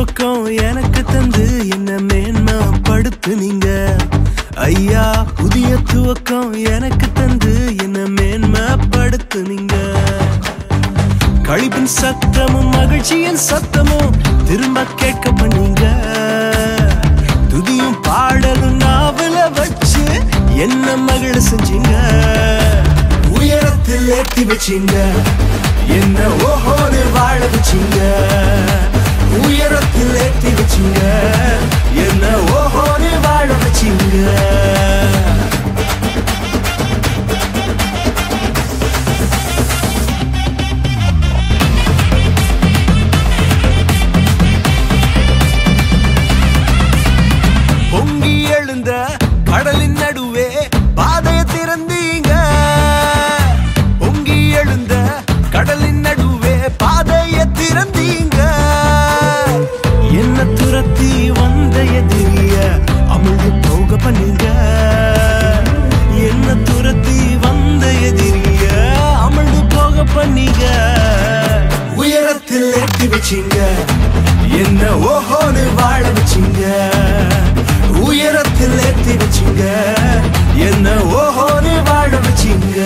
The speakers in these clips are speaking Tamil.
துவக்கம் எனக்கு தந்து என்ன மேன்மைப்படுத்துனீங்க ஐயா புதிய துவக்கம் எனக்கு தந்து என்ன மேன்மைப்படுத்துனீங்க கழிப்பின் சத்தமும் மகிழ்ச்சியின் சத்தமும் திரும்ப கேட்க பண்ணீங்க துதியும் பாடலும் நாவல வச்சு என்ன மகிழ செஞ்சீங்க உயரத்தில் ஏத்தி வச்சீங்க என்ன ஓஹோன்னு வாழ வச்சீங்க உயரத்தில் ஏத்தி வச்சீங்க என்ன ஓஹோன்னு வாழ வச்சீங்க பொங்கி எழுந்த கடலின் நடுவே பாதைய திறந்தீங்க பொங்கி எழுந்த கடலின் நடுவே பாதைய திறந்தீங்க என்ன துரத்தி வந்த எதிரிய அமிழ்ந்து போக பண்ணீங்க என்ன துரத்தி வந்த எதிரிய அமிழ்ந்து போக பண்ணீங்க உயரத்தில் ஏற்றி வச்சீங்க என்ன ஓஹோன்னு வாழ வச்சீங்க உயரத்தில் ஏற்றி வச்சீங்க என்ன ஓஹோன்னு வாழ வச்சீங்க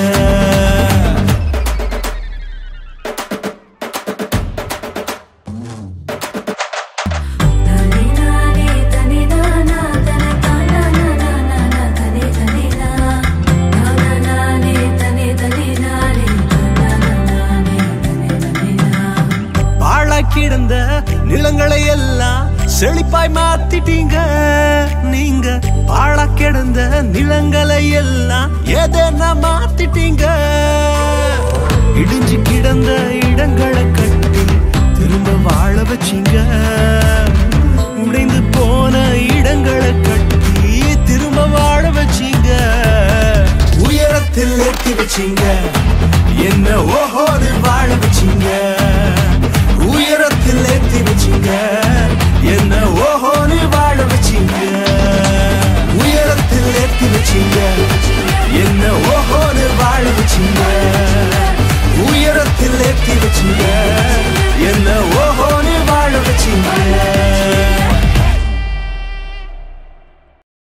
தனி நானே தனி நானா தன தானா நானா நானா தனி தனி நா நானா நானே தனி தனி நானே நானா நானே தனி தனி நா பாழாய் கிடந்த நிலங்களை எல்லாம் செழிப்பாய் மாத்திட்டீங்க நீங்க பாழா கிடந்த நிலங்களை எல்லாம் எதனா மாத்திட்டீங்க இடிஞ்சு கிடந்த இடங்களை கட்டி திரும்ப வாழ வச்சீங்க உடைந்து போன இடங்களை கட்டி திரும்ப வாழ வச்சீங்க உயரத்தில் ஏத்தி வச்சீங்க என்ன ஓஹோன்னு